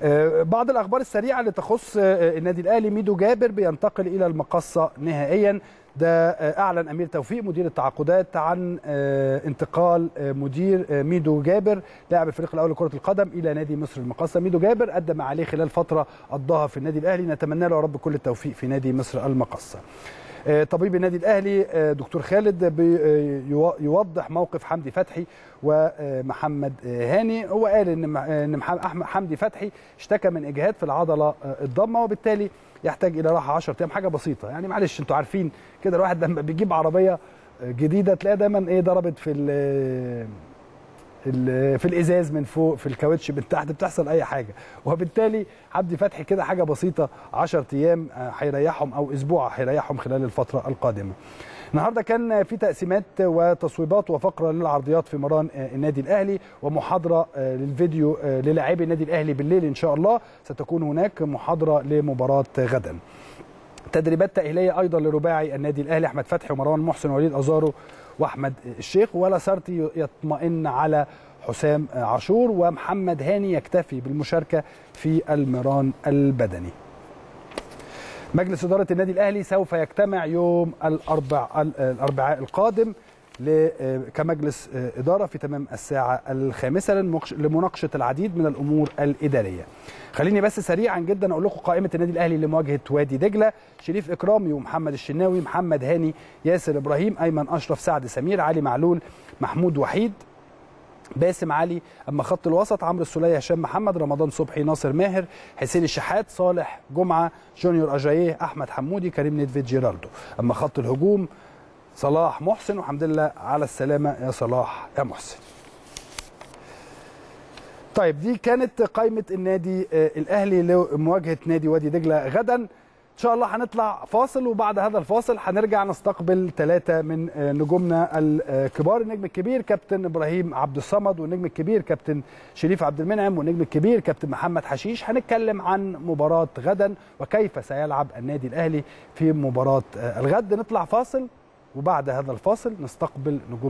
آه، بعض الاخبار السريعه اللي تخص آه، النادي الاهلي ميدو جابر بينتقل الى المقصه نهائيا ده آه، اعلن امير توفيق مدير التعاقدات عن آه، انتقال آه، مدير آه، ميدو جابر لاعب الفريق الاول لكره القدم الى نادي مصر المقصه ميدو جابر قدم ما عليه خلال فتره قضاها في النادي الاهلي نتمنى له يا رب كل التوفيق في نادي مصر المقصه آه، طبيب النادي الاهلي آه، دكتور خالد بي- آه، يو- يوضح موقف حمدي فتحي ومحمد آه، هاني هو قال ان م- آه، ان مح- أحمد- حمدي فتحي اشتكى من اجهاد في العضله آه، الضمه وبالتالي يحتاج الى راحه 10 ايام حاجه بسيطه يعني معلش انتوا عارفين كده الواحد لما بيجيب عربيه آه، جديده تلاقيها دايما ايه ضربت في ال- ال- في الازاز من فوق في الكاوتش من تحت بتحصل اي حاجه وبالتالي حمدي فتحي كده حاجه بسيطه 10 ايام آه، هيريحهم او اسبوع هيريحهم خلال الفتره القادمه النهارده كان في تقسيمات وتصويبات وفقره للعرضيات في مران آه، النادي الاهلي ومحاضره آه، للفيديو آه، للاعبي النادي الاهلي بالليل ان شاء الله ستكون هناك محاضره لمباراه غدا تدريبات تأهيلية أيضا لرباعي النادي الأهلي أحمد فتحي ومروان محسن ووليد أزارو وأحمد الشيخ ولا سارتي يطمئن على حسام عاشور ومحمد هاني يكتفي بالمشاركة في المران البدني مجلس إدارة النادي الأهلي سوف يجتمع يوم الأربع الأربعاء القادم ل- كمجلس إدارة في تمام الساعة الخامسة للمقش- لمناقشة العديد من الأمور الإدارية خليني بس سريعا جدا أقول لكم قائمة النادي الأهلي لمواجهة وادي دجلة شريف إكرامي ومحمد الشناوي محمد هاني ياسر إبراهيم أيمن أشرف سعد سمير علي معلول محمود وحيد باسم علي اما خط الوسط عمرو السوليه هشام محمد رمضان صبحي ناصر ماهر حسين الشحات صالح جمعه جونيور اجاييه احمد حمودي كريم نيدفيد جيرالدو اما خط الهجوم صلاح محسن والحمد لله على السلامه يا صلاح يا محسن طيب دي كانت قائمه النادي آه، الاهلي لمواجهه نادي وادي دجله غدا ان شاء الله هنطلع فاصل وبعد هذا الفاصل هنرجع نستقبل ثلاثه من آه، نجومنا الكبار النجم الكبير كابتن ابراهيم عبد الصمد والنجم الكبير كابتن شريف عبد المنعم والنجم الكبير كابتن محمد حشيش هنتكلم عن مباراه غدا وكيف سيلعب النادي الاهلي في مباراه آه، الغد نطلع فاصل وبعد هذا الفاصل نستقبل نجوم